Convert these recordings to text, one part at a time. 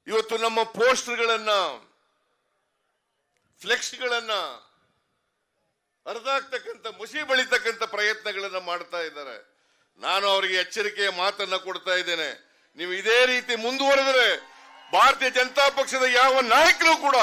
ಇವತ್ತು ನಮ್ಮ ಪೋಸ್ಟರ್ಗಳನ್ನ ಫ್ಲೆಕ್ಸ್ಗಳನ್ನ ಹರಿದಾಕ್ತಕ್ಕಂಥ ಮುಸಿ ಬೆಳಿತಕ್ಕಂಥ ಪ್ರಯತ್ನಗಳನ್ನ ಮಾಡ್ತಾ ಇದ್ದಾರೆ ನಾನು ಅವರಿಗೆ ಎಚ್ಚರಿಕೆಯ ಮಾತನ್ನ ಕೊಡ್ತಾ ಇದ್ದೇನೆ ನೀವು ಇದೇ ರೀತಿ ಮುಂದುವರೆದರೆ ಭಾರತೀಯ ಜನತಾ ಪಕ್ಷದ ಯಾವ ನಾಯಕರು ಕೂಡ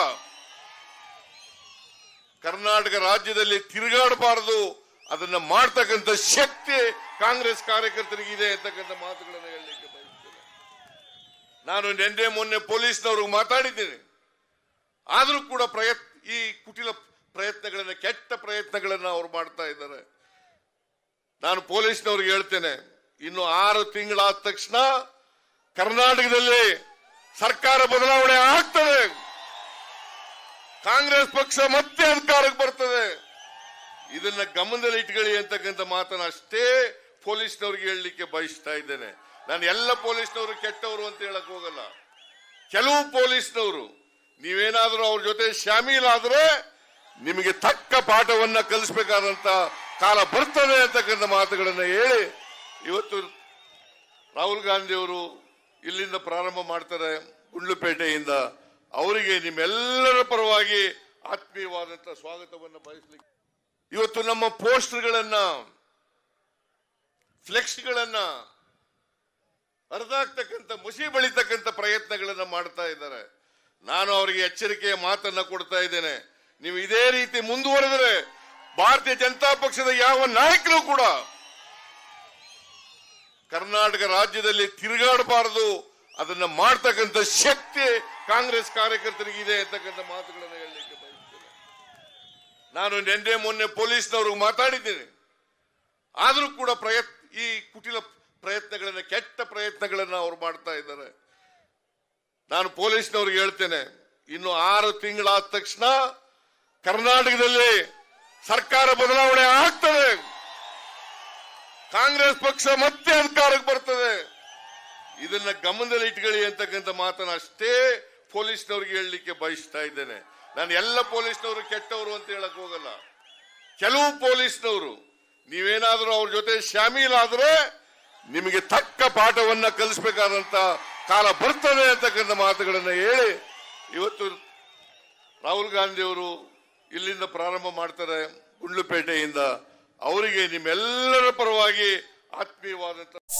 ಕರ್ನಾಟಕ ರಾಜ್ಯದಲ್ಲಿ ತಿರುಗಾಡಬಾರದು ಅದನ್ನ ಮಾಡ್ತಕ್ಕಂಥ ಶಕ್ತಿ ಕಾಂಗ್ರೆಸ್ ಕಾರ್ಯಕರ್ತರಿಗೆ ಇದೆ ಅಂತಕ್ಕಂಥ ಮಾತುಗಳನ್ನು ಹೇಳಲಿಕ್ಕೆ ಬಯಸ್ತೇನೆ ನಾನು ನಿನ್ನೆ ಮೊನ್ನೆ ಪೊಲೀಸ್ನವ್ರಿಗೆ ಮಾತಾಡಿದ್ದೀನಿ ಆದರೂ ಕೂಡ ಪ್ರಯತ್ನ ಈ ಕುಟಿಲ ಪ್ರಯತ್ನಗಳನ್ನ ಕೆಟ್ಟ ಪ್ರಯತ್ನಗಳನ್ನ ಅವ್ರು ಮಾಡ್ತಾ ಇದ್ದಾರೆ ನಾನು ಪೊಲೀಸ್ನವ್ರಿಗೆ ಹೇಳ್ತೇನೆ ಇನ್ನು ಆರು ತಿಂಗಳಾದ ತಕ್ಷಣ ಕರ್ನಾಟಕದಲ್ಲಿ ಸರ್ಕಾರ ಬದಲಾವಣೆ ಆಗ್ತದೆ ಕಾಂಗ್ರೆಸ್ ಪಕ್ಷ ಮತ್ತೆ ಅಧಿಕಾರಕ್ಕೆ ಬರ್ತದೆ ಇದನ್ನ ಗಮನದಲ್ಲಿ ಇಟ್ಕೊಳ್ಳಿ ಅಂತಕ್ಕಂಥ ಮಾತನ್ನ ಅಷ್ಟೇ ಪೊಲೀಸ್ನವ್ರಿಗೆ ಹೇಳಲಿಕ್ಕೆ ಬಯಸ್ತಾ ಇದ್ದೇನೆ ನಾನು ಎಲ್ಲ ಪೊಲೀಸ್ನವರು ಕೆಟ್ಟವರು ಅಂತ ಹೇಳಕ್ ಹೋಗಲ್ಲ ಕೆಲವು ಪೊಲೀಸ್ನವರು ನೀವೇನಾದ್ರೂ ಅವ್ರ ಜೊತೆ ಶಾಮೀಲಾದ್ರೆ ನಿಮಗೆ ತಕ್ಕ ಪಾಠವನ್ನ ಕಲಿಸಬೇಕಾದಂತ ಕಾಲ ಬರ್ತದೆ ಅಂತಕ್ಕಂಥ ಮಾತುಗಳನ್ನ ಹೇಳಿ ಇವತ್ತು ರಾಹುಲ್ ಗಾಂಧಿ ಅವರು ಇಲ್ಲಿಂದ ಪ್ರಾರಂಭ ಮಾಡ್ತಾರೆ ಗುಂಡ್ಲುಪೇಟೆಯಿಂದ ಅವರಿಗೆ ನಿಮ್ಮೆಲ್ಲರ ಪರವಾಗಿ ಆತ್ಮೀಯವಾದಂತ ಸ್ವಾಗತವನ್ನು ಬಯಸಲಿಕ್ಕೆ ಇವತ್ತು ನಮ್ಮ ಪೋಸ್ಟರ್ಗಳನ್ನ ಫ್ಲೆಕ್ಸ್ಗಳನ್ನ ಹರಿದಾಕ್ತಕ್ಕಂಥ ಮುಸಿ ಬೆಳಿತಕ್ಕಂಥ ಪ್ರಯತ್ನಗಳನ್ನ ಮಾಡ್ತಾ ಇದ್ದಾರೆ ನಾನು ಅವರಿಗೆ ಎಚ್ಚರಿಕೆಯ ಮಾತನ್ನ ಕೊಡ್ತಾ ಇದ್ದೇನೆ ನೀವು ಇದೇ ರೀತಿ ಮುಂದುವರೆದರೆ ಭಾರತೀಯ ಜನತಾ ಪಕ್ಷದ ಯಾವ ನಾಯಕರು ಕೂಡ ಕರ್ನಾಟಕ ರಾಜ್ಯದಲ್ಲಿ ತಿರುಗಾಡಬಾರದು ಅದನ್ನ ಮಾಡ್ತಕ್ಕಂಥ ಶಕ್ತಿ ಕಾಂಗ್ರೆಸ್ ಕಾರ್ಯಕರ್ತರಿಗೆ ಇದೆ ಅಂತಕ್ಕಂಥ ಮಾತುಗಳನ್ನು ಹೇಳಲಿಕ್ಕೆ ಬಯಸ್ತೇನೆ ನಾನು ನಿನ್ನೆ ಮೊನ್ನೆ ಪೊಲೀಸ್ನವ್ರಿಗೆ ಮಾತಾಡಿದ್ದೀನಿ ಆದರೂ ಕೂಡ ಪ್ರಯತ್ನ ಈ ಕುಟಿಲ ಪ್ರಯತ್ನಗಳನ್ನ ಕೆಟ್ಟ ಪ್ರಯತ್ನಗಳನ್ನ ಅವ್ರು ಮಾಡ್ತಾ ಇದ್ದಾರೆ ನಾನು ಪೊಲೀಸ್ನವ್ರಿಗೆ ಹೇಳ್ತೇನೆ ಇನ್ನು ಆರು ತಿಂಗಳಾದ ತಕ್ಷಣ ಕರ್ನಾಟಕದಲ್ಲಿ ಸರ್ಕಾರ ಬದಲಾವಣೆ ಆಗ್ತದೆ ಕಾಂಗ್ರೆಸ್ ಪಕ್ಷ ಮತ್ತೆ ಅಧಿಕಾರಕ್ಕೆ ಬರ್ತದೆ ಇದನ್ನ ಗಮನದಲ್ಲಿ ಇಟ್ಕೊಳ್ಳಿ ಅಂತಕ್ಕಂಥ ಮಾತನ್ನ ಅಷ್ಟೇ ಪೊಲೀಸ್ನವ್ರಿಗೆ ಹೇಳಲಿಕ್ಕೆ ಬಯಸ್ತಾ ಇದ್ದೇನೆ ನಾನು ಎಲ್ಲ ಪೊಲೀಸ್ನವರು ಕೆಟ್ಟವರು ಅಂತ ಹೇಳಕ್ ಹೋಗಲ್ಲ ಕೆಲವು ಪೊಲೀಸ್ನವರು ನೀವೇನಾದ್ರೂ ಅವ್ರ ಜೊತೆ ಶಾಮೀಲಾದ್ರೆ ನಿಮಗೆ ತಕ್ಕ ಪಾಠವನ್ನ ಕಲಿಸಬೇಕಾದಂತ ಕಾಲ ಬರ್ತದೆ ಅಂತಕ್ಕಂಥ ಮಾತುಗಳನ್ನ ಹೇಳಿ ಇವತ್ತು ರಾಹುಲ್ ಗಾಂಧಿ ಅವರು ಇಲ್ಲಿಂದ ಪ್ರಾರಂಭ ಮಾಡ್ತಾರೆ ಗುಂಡ್ಲುಪೇಟೆಯಿಂದ ಅವರಿಗೆ ನಿಮ್ಮೆಲ್ಲರ ಪರವಾಗಿ ಆತ್ಮೀಯವಾದಂತ